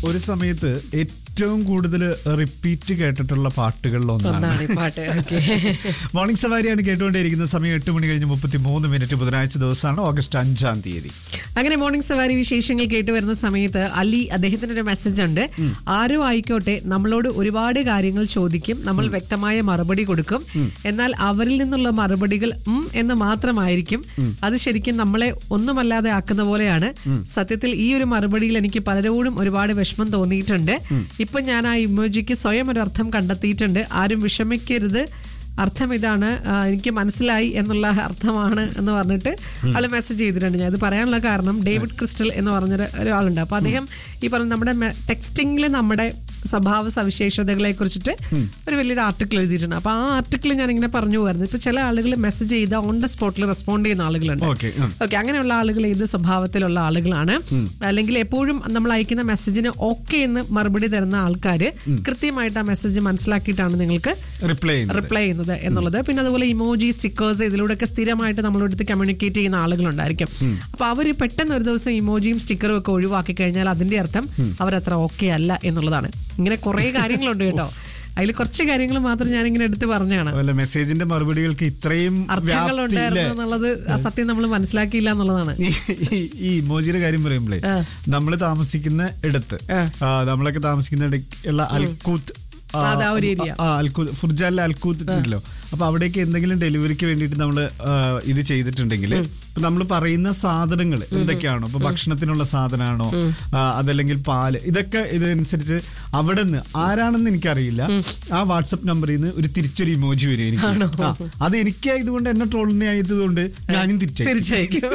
ഒരു സമയത്ത് ഏറ്റവും കൂടുതൽ റിപ്പീറ്റ് കേട്ടിട്ടുള്ള പാട്ടുകളിൽ ഒന്നാണ് ഒന്നാണ് ഈ പാട്ട് ഓക്കെ മോർണിംഗ് സവാരിയാണ് കേട്ടുകൊണ്ടേയിരിക്കുന്ന സമയം എട്ട് മണി കഴിഞ്ഞ് മുപ്പത്തി മൂന്ന് മിനിറ്റ് ബുധനാഴ്ച ദിവസമാണ് ഓഗസ്റ്റ് അഞ്ചാം തീയതി അങ്ങനെ മോർണിംഗ് സവാരി വിശേഷങ്ങൾ കേട്ടു വരുന്ന സമയത്ത് അലി അദ്ദേഹത്തിന് ഒരു മെസ്സേജ് ഉണ്ട് ആരും ആയിക്കോട്ടെ നമ്മളോട് ഒരുപാട് കാര്യങ്ങൾ ചോദിക്കും നമ്മൾ വ്യക്തമായ മറുപടി കൊടുക്കും എന്നാൽ അവരിൽ നിന്നുള്ള മറുപടികൾ ഉം എന്ന് മാത്രമായിരിക്കും അത് ശരിക്കും നമ്മളെ ഒന്നുമല്ലാതെ ആക്കുന്ന പോലെയാണ് സത്യത്തിൽ ഈ ഒരു മറുപടിയിൽ എനിക്ക് പലരോടും ഒരുപാട് വിഷമം തോന്നിയിട്ടുണ്ട് ഇപ്പൊ ഞാൻ ആ ഇമോജിക്ക് സ്വയം ഒരു അർത്ഥം കണ്ടെത്തിയിട്ടുണ്ട് ആരും വിഷമിക്കരുത് അർത്ഥം ഇതാണ് ആ, എനിക്ക് മനസ്സിലായി എന്നുള്ള അർത്ഥമാണ് എന്ന് പറഞ്ഞിട്ട് ആള് മെസ്സേജ് ചെയ്തിട്ടുണ്ട് ഞാൻ ഇത് പറയാനുള്ള കാരണം ഡേവിഡ് ക്രിസ്റ്റൽ എന്ന് പറഞ്ഞൊരു ഒരാളുണ്ട് അപ്പൊ അദ്ദേഹം ഈ പറഞ്ഞ നമ്മുടെ ടെക്സ്റ്റിംഗിൽ നമ്മുടെ സ്വഭാവ സവിശേഷതകളെ കുറിച്ചിട്ട് ഒരു വലിയൊരു ആർട്ടിക്കിൾ എഴുതിയിട്ടുണ്ട് അപ്പൊ ആ ആർട്ടിക്കിൾ ഞാൻ ഇങ്ങനെ പറഞ്ഞു പോയിരുന്നു ഇപ്പൊ ചില ആളുകൾ മെസ്സേജ് ചെയ്ത ഓൺ ദ സ്പോട്ടിൽ റെസ്പോണ്ട് ചെയ്യുന്ന ആളുകളുണ്ട് ഓക്കെ ഓക്കെ അങ്ങനെയുള്ള ആളുകൾ ഏത് സ്വഭാവത്തിലുള്ള ആളുകളാണ് അല്ലെങ്കിൽ എപ്പോഴും നമ്മൾ അയക്കുന്ന മെസ്സേജിന് ഓക്കെ എന്ന് മറുപടി തരുന്ന ആൾക്കാര് കൃത്യമായിട്ട് ആ മെസ്സേജ് മനസ്സിലാക്കിയിട്ടാണ് നിങ്ങൾക്ക് റിപ്ലൈ ചെയ്യുന്നത് റിപ്ലൈ ചെയ്യുന്നത് എന്നുള്ളത് പിന്നെ അതുപോലെ ഇമോജി സ്റ്റിക്കേഴ്സ് ഇതിലൂടെയൊക്കെ സ്ഥിരമായിട്ട് നമ്മളെടുത്ത് കമ്മ്യൂണിക്കേറ്റ് ചെയ്യുന്ന ആളുകളുണ്ടായിരിക്കും അപ്പൊ അവർ പെട്ടെന്ന് ഒരു ദിവസം ഇമോജിയും സ്റ്റിക്കറും ഒക്കെ ഒഴിവാക്കി കഴിഞ്ഞാൽ അതിന്റെ അർത്ഥം അവരത്ര ഓക്കെ അല്ല എന്നുള്ളതാണ് ഇങ്ങനെ കുറെ കാര്യങ്ങളുണ്ട് കേട്ടോ അതിൽ കുറച്ച് കാര്യങ്ങൾ മാത്രം ഞാൻ ഇങ്ങനെ എടുത്ത് പറഞ്ഞാണ് അതുപോലെ മെസ്സേജിന്റെ മറുപടികൾക്ക് ഇത്രയും അർത്ഥങ്ങൾ വ്യാപ്തി ഉണ്ടായിരുന്നു ഇല്ലേ? എന്നുള്ളത് ആ സത്യം നമ്മൾ മനസ്സിലാക്കിയില്ല എന്നുള്ളതാണ് ഈ- ഈ- ഈ ഇമോജിയുടെ കാര്യം പറയുമ്പോഴേ നമ്മൾ താമസിക്കുന്ന ഇടത്ത് ആ, നമ്മളൊക്കെ താമസിക്കുന്ന ഇടയ്ക്കുള്ള അൽക്കൂത്ത് ആ, അതാ ഒരു area. ആ, അൽക്കൂത്ത് ഫുർജാലിലെ അൽക്കൂത്ത് ഉണ്ടല്ലോ അപ്പൊ അവിടേക്ക് എന്തെങ്കിലും ഡെലിവറിക്ക് വേണ്ടിയിട്ട് നമ്മൾ ഇത് ചെയ്തിട്ടുണ്ടെങ്കിൽ ഇപ്പൊ നമ്മൾ പറയുന്ന സാധനങ്ങൾ എന്തൊക്കെയാണോ ഇപ്പൊ ഭക്ഷണത്തിനുള്ള സാധനമാണോ ആ, അതല്ലെങ്കിൽ പാല് ഇതൊക്കെ ഇതിനനുസരിച്ച് അവിടെ നിന്ന് ആരാണെന്ന് എനിക്കറിയില്ല ആ വാട്സപ്പ് നമ്പറിൽ നിന്ന് ഒരു തിരിച്ചൊരു ഇമോജി വരും എനിക്ക് ആ, അത് എനിക്ക് ആയതുകൊണ്ട് എന്നെ ട്രോളിനെ ആയതുകൊണ്ട് ഞാനും തിരിച്ചു തീർച്ചയായും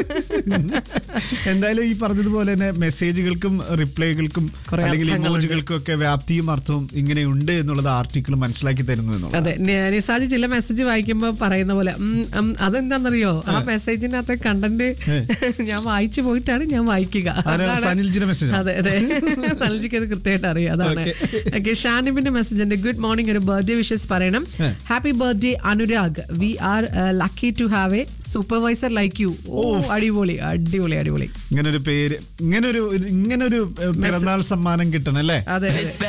എന്തായാലും ഈ പറഞ്ഞതുപോലെ തന്നെ മെസ്സേജുകൾക്കും റിപ്ലൈകൾക്കും കുറേ അല്ലെങ്കിൽ അർത്ഥങ്ങളുണ്ട്. ഇമോജികൾക്കും ഒക്കെ വ്യാപ്തിയും അർത്ഥവും ഇങ്ങനെയുണ്ട് എന്നുള്ളത് ആർട്ടിക്കിൾ മനസ്സിലാക്കി തരുന്നു എന്നുള്ളത് അതെ നി- നിസാജ് ചില മെസ്സേജ് വായിക്കുമ്പോൾ പറയുന്ന പോലെ ഉം, ഉം, അതെന്താണെന്നറിയോ ആ മെസ്സേജിനകത്തെ കണ്ടന്റ് ഞാൻ വായിച്ചു പോയിട്ടാണ് ഞാൻ വായിക്കുക ആരാ? അതാണ്- സനിൽജിയുടെ message ആ? അതെ അതെ സനിൽജിക്ക് അത് കൃത്യമായിട്ട് അറിയാം അതാണ് ഓക്കെ ഷാനിബിന്റെ മെസ്സേജ് ഉണ്ട് ഗുഡ് മോർണിംഗ് ഒരു ബർത്ത്ഡേ വിഷസ് പറയണം happy birthday Anurag we are lucky to have a supervisor like you oh അടിപൊളി അടിപൊളി അടിപൊളി ഇങ്ങനൊരു പേര് ഇങ്ങനൊരു ഇങ്ങനൊരു ഏഹ്, പിറന്നാൾ സമ്മാനം കിട്ടണം അല്ലേ അതെ അതെ